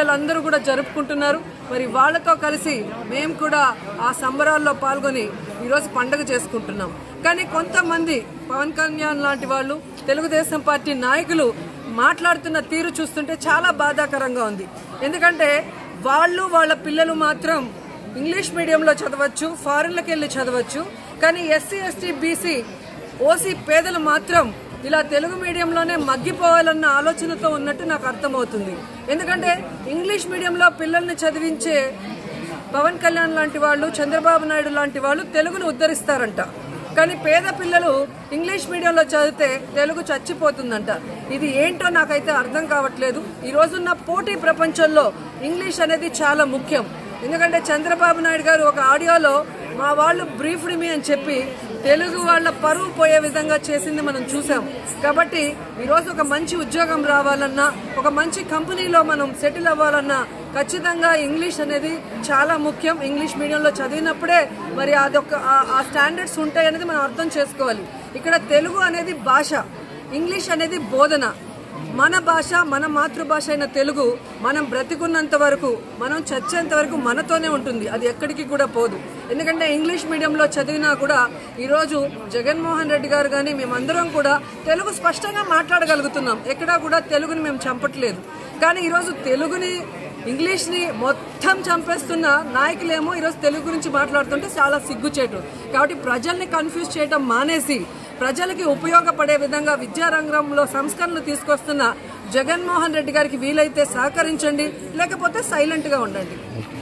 పిల్లలందరూ కూడా జరుపుకుంటున్నారు మరి వాళ్ళతో కలిసి మేము కూడా ఆ సంబరాల్లో పాల్గొని ఈరోజు పండుగ చేసుకుంటున్నాం కానీ కొంతమంది పవన్ కళ్యాణ్ లాంటి వాళ్ళు తెలుగుదేశం పార్టీ నాయకులు మాట్లాడుతున్న తీరు చూస్తుంటే చాలా బాధాకరంగా ఉంది ఎందుకంటే వాళ్ళు వాళ్ళ పిల్లలు మాత్రం ఇంగ్లీష్ మీడియంలో చదవచ్చు ఫారెన్లకు వెళ్ళి చదవచ్చు కానీ ఎస్సీ ఎస్టీ బీసీ ఓసీ పేదలు మాత్రం ఇలా తెలుగు మీడియంలోనే మగ్గిపోవాలన్న ఆలోచనతో ఉన్నట్టు నాకు అర్థమవుతుంది ఎందుకంటే ఇంగ్లీష్ మీడియంలో పిల్లల్ని చదివించే పవన్ కళ్యాణ్ లాంటి వాళ్ళు చంద్రబాబు నాయుడు లాంటి వాళ్ళు తెలుగును ఉద్ధరిస్తారంట కానీ పేద పిల్లలు ఇంగ్లీష్ మీడియంలో చదివితే తెలుగు చచ్చిపోతుందంట ఇది ఏంటో నాకైతే అర్థం కావట్లేదు ఈ రోజున్న పోటీ ప్రపంచంలో ఇంగ్లీష్ అనేది చాలా ముఖ్యం ఎందుకంటే చంద్రబాబు నాయుడు గారు ఒక ఆడియోలో మా వాళ్ళు బ్రీఫ్డ్ మీ అని చెప్పి తెలుగు వాళ్ళ పరువు పోయే విధంగా చేసింది మనం చూసాం కాబట్టి ఈరోజు ఒక మంచి ఉద్యోగం రావాలన్నా ఒక మంచి కంపెనీలో మనం సెటిల్ అవ్వాలన్నా ఖచ్చితంగా ఇంగ్లీష్ అనేది చాలా ముఖ్యం ఇంగ్లీష్ మీడియంలో చదివినప్పుడే మరి అదొక ఆ- ఆ స్టాండర్డ్స్ ఉంటాయి అనేది మనం అర్థం చేసుకోవాలి ఇక్కడ తెలుగు అనేది భాష ఇంగ్లీష్ అనేది బోధన మన భాష మన మాతృభాష అయిన తెలుగు మనం బ్రతికున్నంత వరకు మనం చచ్చేంత వరకు మనతోనే ఉంటుంది అది ఎక్కడికి కూడా పోదు ఎందుకంటే ఇంగ్లీష్ మీడియంలో చదివినా కూడా ఈరోజు జగన్మోహన్ రెడ్డి గారు కానీ మేమందరం కూడా తెలుగు స్పష్టంగా మాట్లాడగలుగుతున్నాం ఎక్కడా కూడా తెలుగుని మేము చంపట్లేదు కానీ ఈరోజు తెలుగుని ఇంగ్లీష్ని మొత్తం చంపేస్తున్న నాయకులేమో ఈరోజు తెలుగు గురించి మాట్లాడుతుంటే చాలా సిగ్గుచేటు కాబట్టి ప్రజల్ని కన్ఫ్యూజ్ చేయడం మానేసి ప్రజలకి ఉపయోగపడే విధంగా విద్యారంగంలో సంస్కరణలు తీసుకొస్తున్న జగన్మోహన్ రెడ్డి గారికి వీలైతే సహకరించండి లేకపోతే సైలెంట్గా ఉండండి